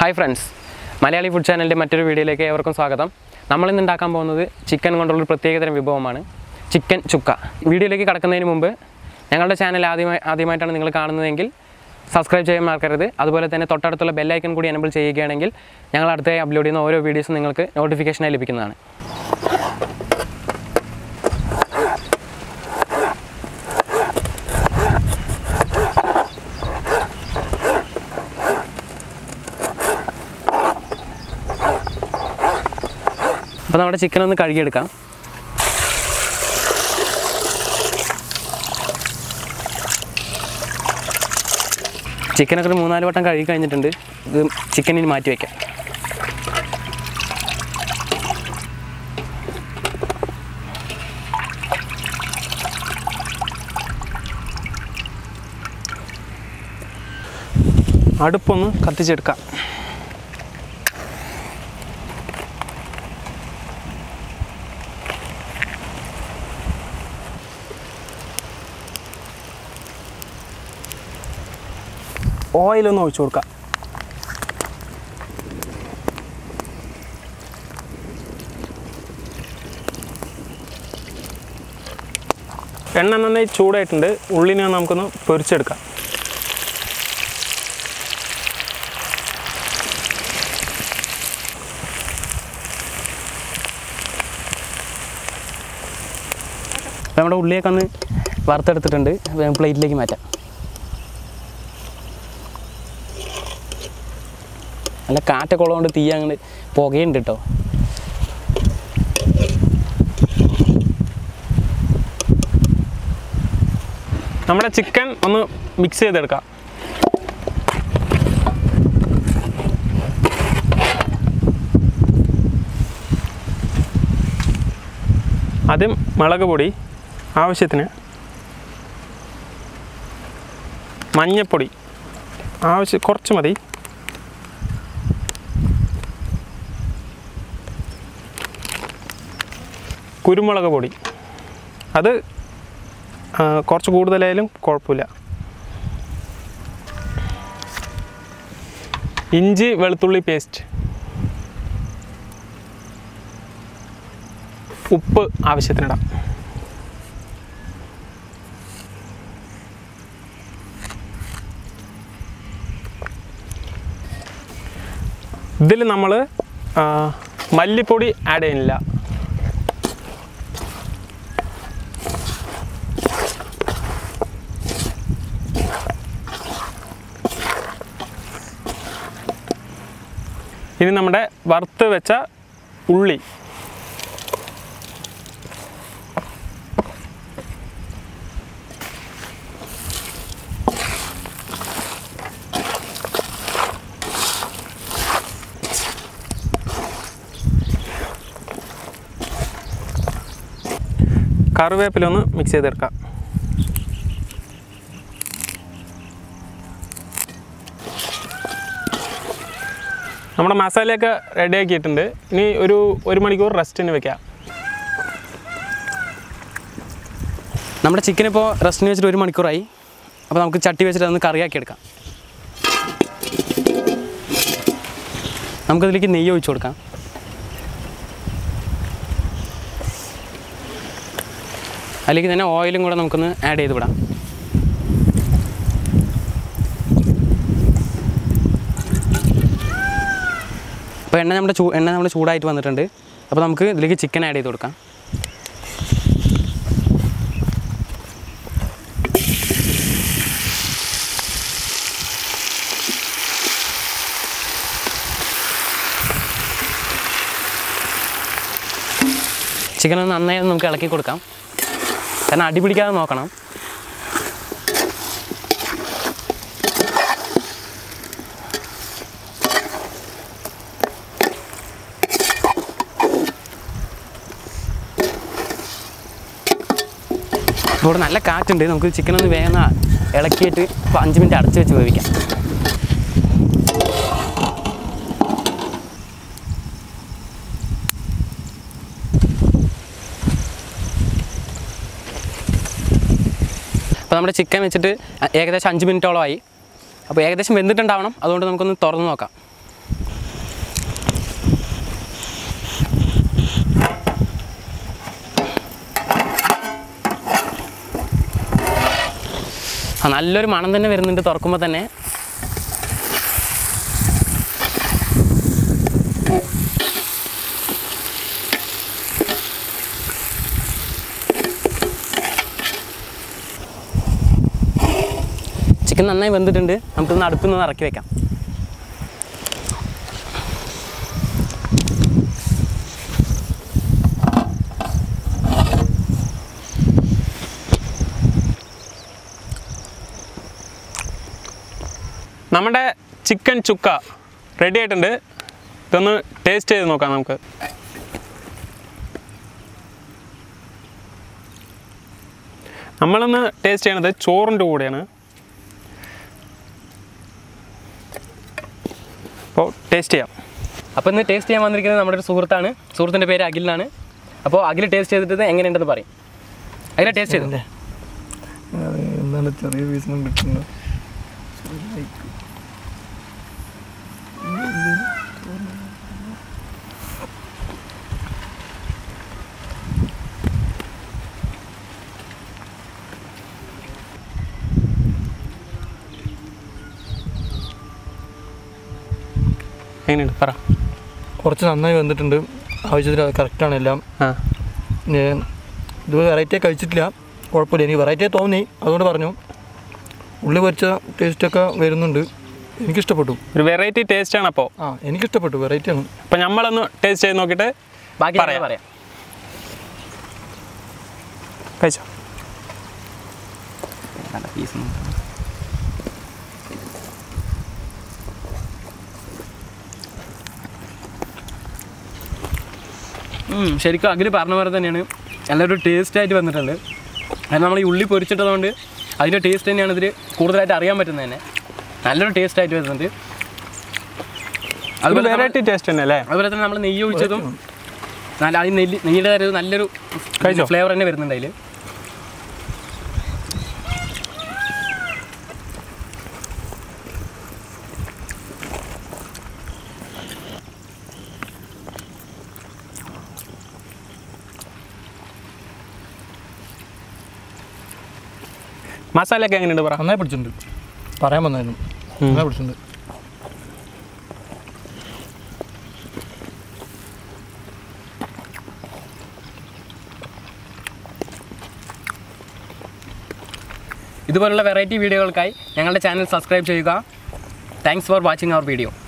Hi friends Malayali food ചാനലിൻ്റെ മറ്റൊരു വീഡിയോയിലേക്ക് ഏവർക്കും സ്വാഗതം നമ്മളിന്ന് ഉണ്ടാക്കാൻ പോകുന്നത് ചിക്കൻ കൊണ്ടുള്ളൊരു പ്രത്യേകതരം വിഭവമാണ് ചിക്കൻ ചുക്ക വീഡിയോയിലേക്ക് കടക്കുന്നതിന് മുമ്പ് ഞങ്ങളുടെ ചാനൽ ആദ്യമായി ആദ്യമായിട്ടാണ് നിങ്ങൾ കാണുന്നതെങ്കിൽ സബ്സ്ക്രൈബ് ചെയ്യാൻ മറക്കരുത് അതുപോലെ തന്നെ തൊട്ടടുത്തുള്ള ബെല്ലൈക്കൺ കൂടി എനബിൾ ചെയ്യുകയാണെങ്കിൽ ഞങ്ങൾ അടുത്തായി അപ്ലോഡ് ചെയ്യുന്ന ഓരോ വീഡിയോസും നിങ്ങൾക്ക് നോട്ടിഫിക്കേഷനായി ലഭിക്കുന്നതാണ് അപ്പോൾ നമ്മുടെ ചിക്കൻ ഒന്ന് കഴുകിയെടുക്കാം ചിക്കനൊക്കെ ഒരു മൂന്നാല് വട്ടം കഴുകി കഴിഞ്ഞിട്ടുണ്ട് ഇത് ചിക്കൻ ഇനി മാറ്റി വയ്ക്കാം അടുപ്പൊന്ന് കത്തിച്ചെടുക്കാം ഓയിലൊന്ന് ഒഴിച്ചു കൊടുക്കാം എണ്ണ നന്നായി ചൂടായിട്ടുണ്ട് ഉള്ളിനെ നമുക്കൊന്ന് പൊരിച്ചെടുക്കാം അപ്പോൾ നമ്മുടെ ഉള്ളിയൊക്കെ ഒന്ന് വറുത്തെടുത്തിട്ടുണ്ട് അപ്പോൾ ഞാൻ പ്ലേറ്റിലേക്ക് മാറ്റാം നല്ല കാറ്റൊക്കെ ഉള്ളതുകൊണ്ട് തീ അങ്ങോട്ട് പുകയുണ്ട് കേട്ടോ നമ്മുടെ ചിക്കൻ ഒന്ന് മിക്സ് ചെയ്തെടുക്കാം ആദ്യം മുളക് പൊടി ആവശ്യത്തിന് മഞ്ഞപ്പൊടി ആവശ്യം കുറച്ച് മതി കുരുമുളക് പൊടി അത് ആ, കുറച്ച് കൂടുതലായാലും കുഴപ്പമില്ല ഇഞ്ചി വെളുത്തുള്ളി പേസ്റ്റ് ഉപ്പ് ആവശ്യത്തിനിടാം ഇതിൽ നമ്മൾ മല്ലിപ്പൊടി ആഡ് ചെയ്യുന്നില്ല ഇനി നമ്മുടെ വറുത്ത് വെച്ച ഉള്ളി കറിവേപ്പില ഒന്ന് മിക്സ് ചെയ്തെടുക്കാം നമ്മുടെ മസാലയൊക്കെ റെഡി ആക്കിയിട്ടുണ്ട് ഇനി ഒരു ഒരു മണിക്കൂർ റെസ്റ്റിന് വെക്കാം നമ്മുടെ ചിക്കൻ ഇപ്പോൾ റെസ്റ്റിന് വെച്ചിട്ട് ഒരു മണിക്കൂറായി അപ്പോൾ നമുക്ക് ചട്ടി വെച്ചിട്ട് അതൊന്ന് കറിയാക്കി എടുക്കാം നമുക്കതിലേക്ക് നെയ്യ് ഒഴിച്ചു കൊടുക്കാം അതിലേക്ക് തന്നെ ഓയിലും കൂടെ നമുക്കൊന്ന് ആഡ് ചെയ്ത് വിടാം അപ്പോൾ എണ്ണ നമ്മുടെ ചൂ എണ്ണ നമ്മുടെ ചൂടായിട്ട് വന്നിട്ടുണ്ട് അപ്പോൾ നമുക്ക് ഇതിലേക്ക് ചിക്കൻ ആഡ് ചെയ്ത് കൊടുക്കാം ചിക്കൻ ഒന്ന് നന്നായി ഒന്ന് നമുക്ക് ഇളക്കി കൊടുക്കാം കാരണം അടി പിടിക്കാതെ നോക്കണം ഇവിടെ നല്ല കാറ്റുണ്ട് നമുക്ക് ചിക്കൻ ഒന്ന് വേഗം ഒന്ന് ഇളക്കിയിട്ട് ഇപ്പോൾ അഞ്ച് മിനിറ്റ് അടച്ച് വെച്ച് വേവിക്കാം അപ്പോൾ നമ്മുടെ ചിക്കൻ വെച്ചിട്ട് ഏകദേശം അഞ്ച് മിനിറ്റോളമായി അപ്പോൾ ഏകദേശം വെന്തിട്ടുണ്ടാവണം അതുകൊണ്ട് നമുക്കൊന്ന് തുറന്ന് നോക്കാം ആ നല്ലൊരു മണം തന്നെ വരുന്നുണ്ട് തുറക്കുമ്പോൾ തന്നെ ചിക്കൻ നന്നായി വെന്തിട്ടുണ്ട് നമുക്കിന്ന് അടുപ്പിൽ നിന്ന് ഇറക്കി വെക്കാം നമ്മുടെ ചിക്കൻ ചുക്ക റെഡി ആയിട്ടുണ്ട് ഇതൊന്ന് ടേസ്റ്റ് ചെയ്ത് നോക്കാം നമുക്ക് നമ്മളിന്ന് ടേസ്റ്റ് ചെയ്യണത് ചോറിൻ്റെ കൂടെയാണ് അപ്പോൾ ടേസ്റ്റ് ചെയ്യാം അപ്പോൾ ഇന്ന് ടേസ്റ്റ് ചെയ്യാൻ വന്നിരിക്കുന്നത് നമ്മുടെ ഒരു സുഹൃത്താണ് സുഹൃത്തിൻ്റെ പേര് അഖിലാണ് അപ്പോൾ അഖിൽ ടേസ്റ്റ് ചെയ്തിട്ട് എങ്ങനെയുണ്ടെന്ന് പറയും അഖില ടേസ്റ്റ് ചെയ്തു എന്താണ് ചെറിയ പീസിനും കിട്ടുന്നത് എങ്ങനെയുണ്ട് പറ കുറച്ച് നന്നായി വന്നിട്ടുണ്ട് ആവശ്യത്തിന് കറക്റ്റാണ് എല്ലാം ആ ഞാൻ ഇത് വെറൈറ്റി കഴിച്ചിട്ടില്ല കുഴപ്പമില്ല എനിക്ക് വെറൈറ്റി തോന്നി അതുകൊണ്ട് പറഞ്ഞു ഉള്ളി പൊരിച്ച ടേസ്റ്റൊക്കെ വരുന്നുണ്ട് എനിക്കിഷ്ടപ്പെട്ടു ഒരു വെറൈറ്റി ടേസ്റ്റ് ആണ് അപ്പോൾ ആ എനിക്കിഷ്ടപ്പെട്ടു വെറൈറ്റിയാണ് അപ്പം നമ്മളൊന്ന് ടേസ്റ്റ് ചെയ്ത് നോക്കിയിട്ട് ബാക്കി ഞാൻ പറയാം. പറയാം കഴിച്ചോ ഉം, ശരിക്കും അഖിൽ പറഞ്ഞ പോലെ തന്നെയാണ് നല്ലൊരു ടേസ്റ്റ് ആയിട്ട് വന്നിട്ടുണ്ട് കാരണം നമ്മൾ ഈ ഉള്ളി പൊരിച്ചിട്ടതുകൊണ്ട് അതിൻ്റെ ടേസ്റ്റ് തന്നെയാണ് ഇതിൽ കൂടുതലായിട്ട് അറിയാൻ പറ്റുന്നത് തന്നെ നല്ലൊരു ടേസ്റ്റ് ആയിട്ട് വരുന്നുണ്ട് ഒരു അതുപോലെ തന്നെ- വെറൈറ്റി ടേസ്റ്റ് തന്നെ അല്ലേ അതുപോലെ തന്നെ നമ്മൾ നെയ്യ് ഒഴിച്ചതും നല്ല ആ നെല്ലി നെയ്യുടെ ഒരു നല്ലൊരു കഴിച്ചോ? ഫ്ലേവർ തന്നെ വരുന്നുണ്ട് അതിൽ മസാലയൊക്കെ എങ്ങനെയുണ്ട് പറ നന്നായി പിടിച്ചിട്ടുണ്ട് പറയാൻ വന്നായിരുന്നു നന്നായി പിടിച്ചിട്ടുണ്ട് ഇതുപോലുള്ള വെറൈറ്റി വീഡിയോകൾക്കായി ഞങ്ങളുടെ ചാനൽ സബ്സ്ക്രൈബ് ചെയ്യുക thanks for watching our video